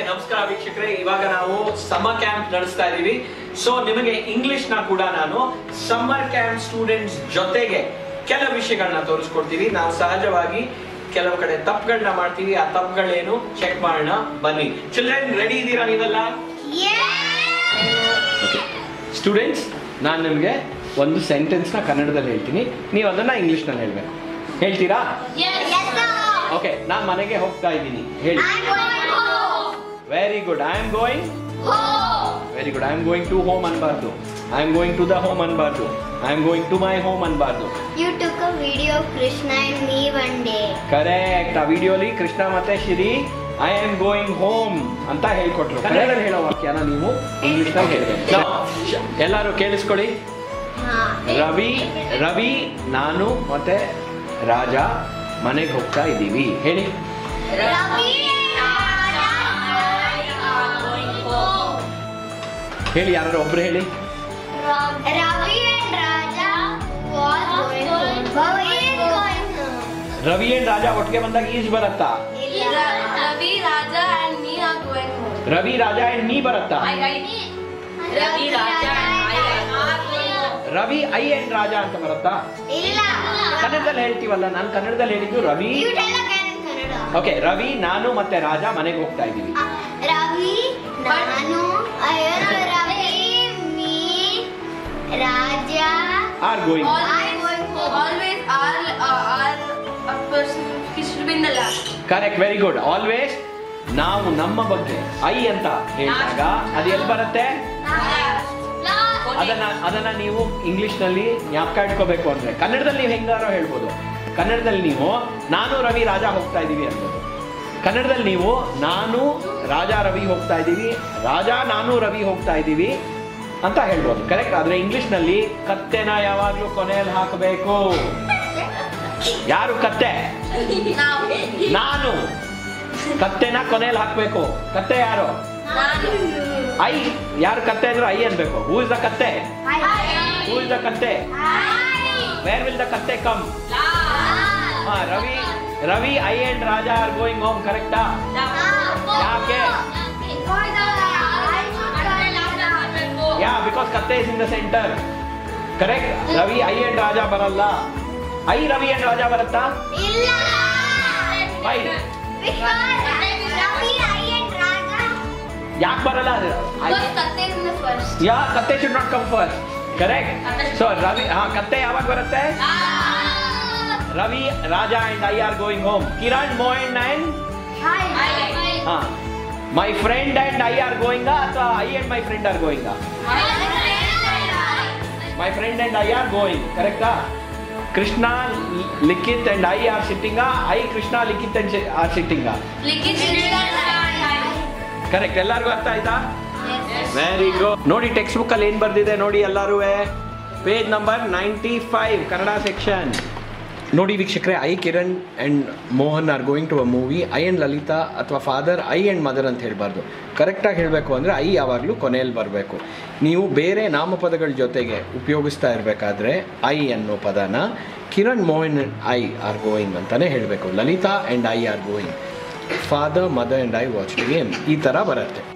ನಮಸ್ಕಾರ ವೀಕ್ಷಕರೇ ಇವಾಗ ನಾವು ಸಮ್ಮರ್ ಕ್ಯಾಂಪ್ ನಡೆಸ್ತಾ ಇದೀವಿ ಸೊ ನಿಮಗೆ ಇಂಗ್ಲಿಷ್ ನ ಕೂಡ ನಾನು ಸಮ್ಮರ್ ಕ್ಯಾಂಪ್ ಸ್ಟೂಡೆಂಟ್ಸ್ ಜೊತೆಗೆ ಕೆಲವು ವಿಷಯಗಳನ್ನ ತೋರಿಸ್ಕೊಡ್ತೀವಿ ನಾವು ಸಹಜವಾಗಿ ಕೆಲವು ಕಡೆ ತಪ್ಪುಗಳನ್ನ ಮಾಡ್ತೀವಿ ಆ ತಪ್ಪುಗಳೇನು ಚೆಕ್ ಮಾಡೋಣ ಬನ್ನಿ ಚಿಲ್ಡ್ರನ್ ರೆಡಿ ಇದ್ದೀರಾ ನೀವೆಲ್ಲ ಸ್ಟೂಡೆಂಟ್ಸ್ ನಾನು ನಿಮಗೆ ಒಂದು ಸೆಂಟೆನ್ಸ್ನ ಕನ್ನಡದಲ್ಲಿ ಹೇಳ್ತೀನಿ ನೀವು ಅದನ್ನ ಇಂಗ್ಲಿಷ್ನಲ್ಲಿ ಹೇಳ್ಬೇಕು ಹೇಳ್ತೀರಾ ಓಕೆ ನಾನು ಮನೆಗೆ ಹೋಗ್ತಾ ಇದ್ದೀನಿ ಹೇಳಿ very good I am going very good I am going to home ಅನ್ಬಾರ್ದು I am going to the home ಅನ್ಬಾರ್ದು I am going to my home ಅನ್ಬಾರ್ದು You took a video of Krishna and me one day. Correct ಆ ವಿಡಿಯೋಲಿ ಕೃಷ್ಣ ಮತ್ತೆ Shri I am going home ಅಂತ ಹೇಳ್ಕೊಟ್ರು ಕನ್ನಡದಲ್ಲಿ ಹೇಳೋ ವಾಕ್ಯನ ನೀವು ಇಂಗ್ಲಿಷ್ ನಲ್ಲಿ ಹೇಳ್ಬೇಕು ಎಲ್ಲರೂ ಕೇಳಿಸ್ಕೊಳ್ಳಿ ರವಿ ರವಿ ನಾನು ಮತ್ತೆ ರಾಜ ಮನೆಗೆ ಹೋಗ್ತಾ ಇದ್ದೀವಿ ಹೇಳಿ Ravi ಹೇಳಿ ಯಾರು ಒಬ್ರು ಹೇಳಿ Ravi and Raja was going home. Baba is going home. Ravi and Raja ಒಟ್ಟಿಗೆ ಬಂದಾಗ ಈಜ್ ಬರತ್ತಾ Ravi, Raja and me are going home. Ravi Raja and ನೀ ಬರತ್ತಾ I, I, Ravi, Raja and I are going home. Ravi I and Raja ಅಂತ ಬರತ್ತಾ ಇಲ್ಲ ಕನ್ನಡದಲ್ಲಿ ಹೇಳ್ತೀವಲ್ಲ ನಾನು ಕನ್ನಡದಲ್ಲಿ ಹೇಳಿದ್ದು Ravi You tell again in Kannada. Okay Ravi ನಾನು ಮತ್ತೆ ರಾಜ ಮನೆಗೆ ಹೋಗ್ತಾ ಇದ್ದೀವಿ ರವಿ ನಾನು ಅಯ್ಯೋ Ravi me Raja are going Always, always are, uh, are a person he should be in the last. Correct very good always ನಾವು ನಮ್ಮ ಬಗ್ಗೆ ಐ ಅಂತ ಹೇಳಿದಾಗ ಅದು ಎಲ್ಲಿ ಬರುತ್ತೆ ಅದನ್ನ ಅದನ್ನ ನೀವು ಇಂಗ್ಲಿಷ್ ನಲ್ಲಿ ಜ್ಞಾಪಕ ಇಟ್ಕೋಬೇಕು ಅಂದ್ರೆ ಕನ್ನಡದಲ್ಲಿ ನೀವು ಹೆಂಗಾರೋ ಹೇಳ್ಬೋದು ಕನ್ನಡದಲ್ಲಿ ನೀವು ನಾನು ರವಿ ರಾಜ ಹೋಗ್ತಾ ಇದೀವಿ ಅನ್ಬೋದು ಕನ್ನಡದಲ್ಲಿ ನೀವು ನಾನು ರಾಜ ರವಿ ಹೋಗ್ತಾ ಇದ್ದೀವಿ ರಾಜ ನಾನು ರವಿ ಹೋಗ್ತಾ ಇದ್ದೀವಿ ಅಂತ ಹೇಳ್ಬೋದು ಕರೆಕ್ಟ್ ಆದ್ರೆ ಇಂಗ್ಲಿಷ್ ನಲ್ಲಿ ಕತ್ತೆನ ಯಾವಾಗ್ಲೂ ಕೊನೆಯಲ್ಲಿ ಹಾಕಬೇಕು ಯಾರು ಕತ್ತೆ Now, ನಾನು ಕತ್ತೆನ ಕೊನೆಯಲ್ಲಿ ಹಾಕ್ಬೇಕು ಕತ್ತೆ ಯಾರು ಐ ಯಾರು ಕತ್ತೆ ಅಂದ್ರೆ ಐ ಅನ್ಬೇಕು ಹೂ ಇಸ್ ದ ಕತ್ತೆ ಹೂ ಇಸ್ ದ ಕತ್ತೆ ವೇರ್ ವಿಲ್ ದ ಕತ್ತೆ ಕಮ್ ಹಾ Ravi Ravi I and Raja are going home ಕರೆಕ್ಟಾ ಯಾಕೆ ಯಾ ಬಿಕಾಸ್ ಕತ್ತೆ is in the center correct Ravi I and Raja ಬರಲ್ಲ ಐ ರವಿ ಅಂಡ್ ರಾಜ ಬರುತ್ತಾ ಇಲ್ಲ Why? Because Ravi I and Raja ಯಾಕೆ ಬರಲ್ಲ because Katte is in the first. Yeah ಕತ್ತೆ should not come first correct so Ravi ಹಾ ಕತ್ತೆ ಯಾವಾಗ ಬರುತ್ತೆ Ravi Raja and I are going home Kiran Mohan and ಹಾ my friend and I are going ಅಥವಾ I and my friend are going my friend and I are going ಕರೆಕ್ಟಾ Krishna Likhit and I are sitting I Krishna Likhit and are sitting Likit correct ಎಲ್ಲರಿಗೂ ಅರ್ಥ ಆಯ್ತಾ very good ನೋಡಿ text book ಅಲ್ಲಿ ಏನ್ ಬರ್ದಿದೆ ನೋಡಿ ಎಲ್ಲರೂ page number ninety five Kannada section ನೋಡಿ ವೀಕ್ಷಕರೇ I Kiran and Mohan are going to a movie I and Lalita ಅಥವಾ ಫಾದರ್ ಐ ಅಂಡ್ ಮದರ್ ಅಂತ ಹೇಳಬಾರ್ದು ಕರೆಕ್ಟಾಗಿ ಹೇಳಬೇಕು ಅಂದರೆ ಐ ಯಾವಾಗಲೂ ಕೊನೆಯಲ್ಲಿ ಬರಬೇಕು ನೀವು ಬೇರೆ ನಾಮಪದಗಳ ಜೊತೆಗೆ ಉಪಯೋಗಿಸ್ತಾ ಇರಬೇಕಾದ್ರೆ ಐ ಅನ್ನೋ ಪದನ Kiran Mohan I are going ಅಂತಲೇ ಹೇಳಬೇಕು Lalita and I are going father mother and I watch game ಈ ಥರ ಬರುತ್ತೆ